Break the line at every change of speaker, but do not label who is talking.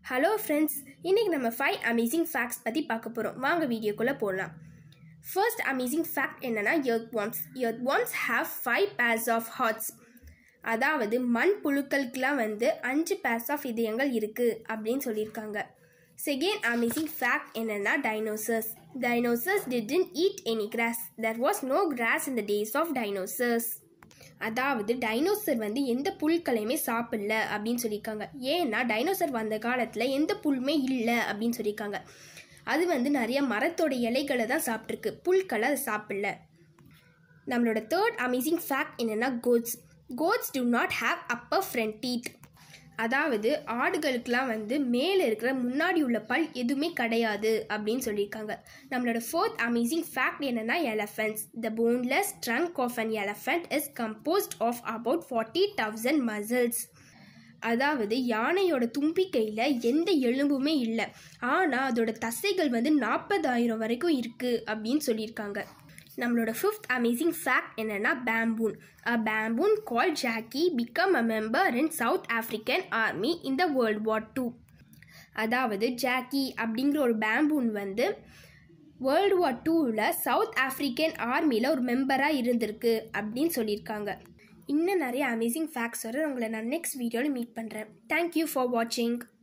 hello friends இன்றைக்கி நம்ம five amazing facts பற்றி பார்க்க போகிறோம் வாங்க வீடியோக்குள்ளே போகலாம் ஃபர்ஸ்ட் அமேசிங் ஃபேக்ட் என்னென்னா earthworms earthworms have five pairs of hearts அதாவது மண் புழுக்களுக்கெலாம் வந்து அஞ்சு பேர்ஸ் ஆஃப் இதயங்கள் இருக்குது அப்படின்னு சொல்லியிருக்காங்க செகண்ட் அமேசிங் ஃபேக்ட் என்னென்னா dinosaurs dinosaurs didn't eat any grass there was no grass in the days of dinosaurs அதாவது டைனோசர் வந்து எந்த புல்களையுமே சாப்பிடல அப்படின்னு சொல்லியிருக்காங்க ஏன்னா டைனோசர் வந்த காலத்தில் எந்த புல்லுமே இல்லை அப்படின்னு சொல்லியிருக்காங்க அது வந்து நிறைய மரத்தோட இலைகளை தான் சாப்பிட்ருக்கு புல்களை அது சாப்பிடல நம்மளோட தேர்ட் அமேசிங் ஃபேக்ட் என்னென்னா goats goats do not have upper front teeth அதாவது ஆடுகளுக்கெலாம் வந்து மேலே இருக்கிற முன்னாடி உள்ள பல் எதுவுமே கிடையாது அப்படின்னு சொல்லியிருக்காங்க நம்மளோட ஃபோர்த் அமேசிங் ஃபேக்ட் என்னென்னா elephants the boneless trunk of an elephant is composed of about forty thousand muscles அதாவது யானையோட தும்பிக்கையில் எந்த எலும்புமே இல்லை ஆனால் அதோட தசைகள் வந்து நாற்பதாயிரம் வரைக்கும் இருக்குது அப்படின்னு சொல்லியிருக்காங்க நம்மளோட ஃபிஃப்த் அமேசிங் ஃபேக்ட் என்னென்னா baboon a baboon call Jackie become a member in South African army in the World War two அதாவது ஜாக்கி அப்படிங்கிற ஒரு பேம்பூன் வந்து வேர்ல்டு வார் டூவில் சவுத் ஆஃப்ரிக்கன் ஆர்மியில் ஒரு மெம்பராக இருந்திருக்கு அப்படின்னு சொல்லியிருக்காங்க இன்னும் நிறைய அமேசிங் ஃபேக்ட்ஸோட உங்களை நான் நெக்ஸ்ட் வீடியோவில் மீட் பண்ணுறேன் தேங்க்யூ ஃபார் வாட்சிங்